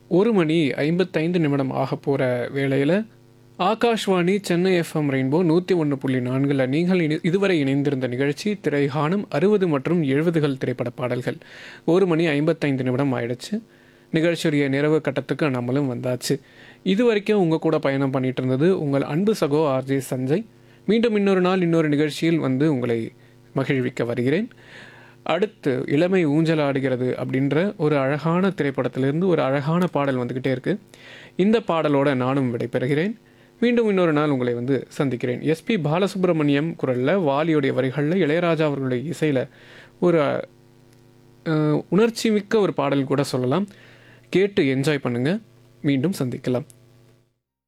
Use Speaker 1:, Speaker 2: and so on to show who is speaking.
Speaker 1: ஒரு மணி ஐம்பத்தைந்து நிமிடம் ஆக போகிற வேளையில் ஆகாஷ்வாணி சென்னை எஃப்எம் ரெயின்போ நூற்றி ஒன்று புள்ளி நான்கில் நீங்கள் இனி இதுவரை இணைந்திருந்த நிகழ்ச்சி திரைகாணும் அறுபது மற்றும் எழுபதுகள் திரைப்பட பாடல்கள் ஒரு மணி ஐம்பத்தைந்து நிமிடம் ஆயிடுச்சு நிகழ்ச்சியுடைய நிறைவு கட்டத்துக்கு நம்மளும் வந்தாச்சு இது வரைக்கும் உங்கள் கூட பயணம் பண்ணிட்டு இருந்தது உங்கள் அன்பு சகோ ஆர்ஜே சஞ்சய் மீண்டும் இன்னொரு நாள் இன்னொரு நிகழ்ச்சியில் வந்து உங்களை மகிழ்விக்க வருகிறேன் அடுத்து இளமை ஊஞ்சலாடுகிறது அப்படின்ற ஒரு அழகான திரைப்படத்திலிருந்து ஒரு அழகான பாடல் வந்துக்கிட்டே இருக்கு இந்த பாடலோட நானும் விடைபெறுகிறேன் மீண்டும் இன்னொரு நாள் உங்களை வந்து சந்திக்கிறேன் எஸ்பி பாலசுப்ரமணியம் குரலில் வாலியுடைய வரிகளில் இளையராஜா அவர்களுடைய இசையில் ஒரு அஹ், உணர்ச்சி மிக்க ஒரு பாடல் கூட சொல்லலாம் கேட்டு என்ஜாய் பண்ணுங்கள் மீண்டும் சந்திக்கலாம்